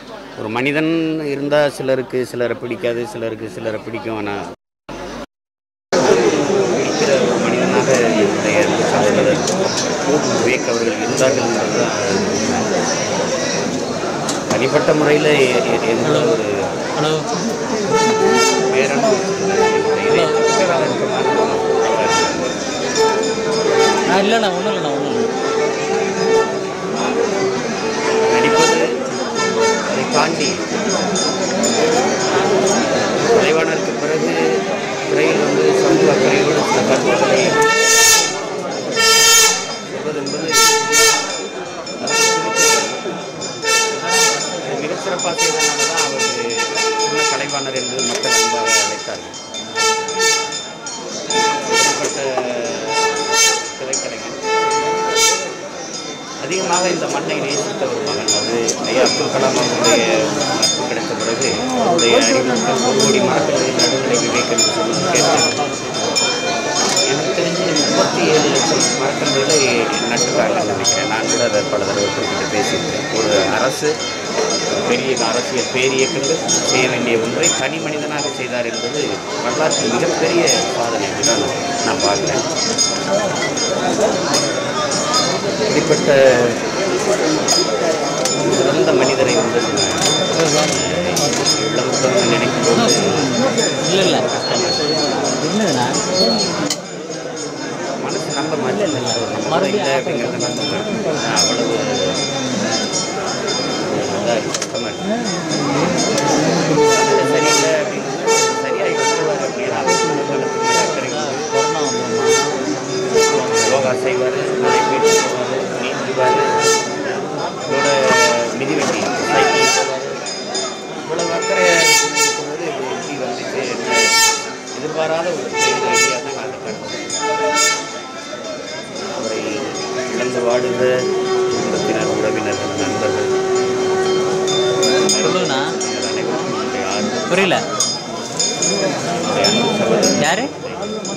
ஒரு மனிதன் இருந்தால் சிலருக்கு சிலரை பிடிக்காது சிலருக்கு சிலரை பிடிக்கும் ஆனால் இருக்கிற ஒரு மனிதனாக என்னுடைய சகோதரர் விவேக் அவர்கள் இருந்தார்கள் என்பதுதான் உண்மை. தனிப்பட்ட முறையில் எந்த ஒரு ஹலோ பேரனும் என்னுடைய இதயத்துக்கு நெருக்கமான ஒரு ஆ இல்லைண்ணா ஒன்றும் இல்லைண்ணா ஒன்றும் இல்லை நடிப்பது அதை தாண்டி தலைவானருக்கு பிறகு திரையில் வந்து சமூக அக்கறையோடு சில கருத்துக்களை சொல்வது என்பது அது மிகச் சிறப்பாக செய்தனால தான் அவருக்கு சின்ன கலைவாணர் என்று மக்கள் அன்பாக அழைத்தார்கள் அப்படிப்பட்ட திரைக்கலைஞர் அதிகமாக இந்த மண்ணை நேசித்த ஒரு மகன் அது ஐயா அப்துல் கலாம் அவருடைய நட்பு கிடைத்த பிறகு அவருடைய அறிவுறுத்தல் ஒரு கோடி மரக்கல்களின் நடுநிலை விவேக் என்று சொன்னது கேட்டேன் எனக்கு தெரிஞ்சு முப்பத்தி ஏழு லட்சம் மரக்கன்றுகளை நட்டுட்டாங்கன்னு நினைக்கிறேன் நான் கூட அதை பல தடவை குறிப்பிட்டு பேசியிருக்கேன் ஒரு அரசு பெரிய அரசியல் பேரியக்கங்கள் செய்ய வேண்டிய ஒன்றை தனி மனிதனாக செய்தார் என்பது வரலாற்று மிகப்பெரிய சாதனை இதுதான் நான் பார்க்குறேன் இப்படிப்பட்ட சிறந்த மனிதரை வந்து இழந்தவங்க நினைக்கும் போது இல்லை இல்லை என்னதுண்ணா மனசு நம்ப மாட்டேன் நம்ம கூட இல்லை அப்படிங்கிறத நம்ப மாட்டேன் அவ்வளவு இதாக இருக்கு, கஷ்டமா இருக்கு. மனநிலை சரியில்லை அப்படின்னு சரியாகி வந்துடுவார் அப்படின்னு அவர் காலத்துக்கு மேலே அக்கறை கொண்டு கொரோனா வந்துருமா யோகா செய்வார் நடைபயிற்சி போவார் நீந்துவார் இதோட மிதிவண்டி சைக்கிள் போவார் இவ்வளவு அக்கறை இருக்கும்போது இது எப்படி வந்துச்சு என்ன எதிர்பாராத ஒரு செயல் ஐடியா தான் நான் கருத்து அவரை இழந்து வாடுகிற குடும்பத்தினர் உறவினர்கள் நண்பர்கள் சொல்லுங்கண்ணா நீங்கள் அனைவரும் என்னுடைய ஆறு புரியல அன்பு சகோதரர் யாரு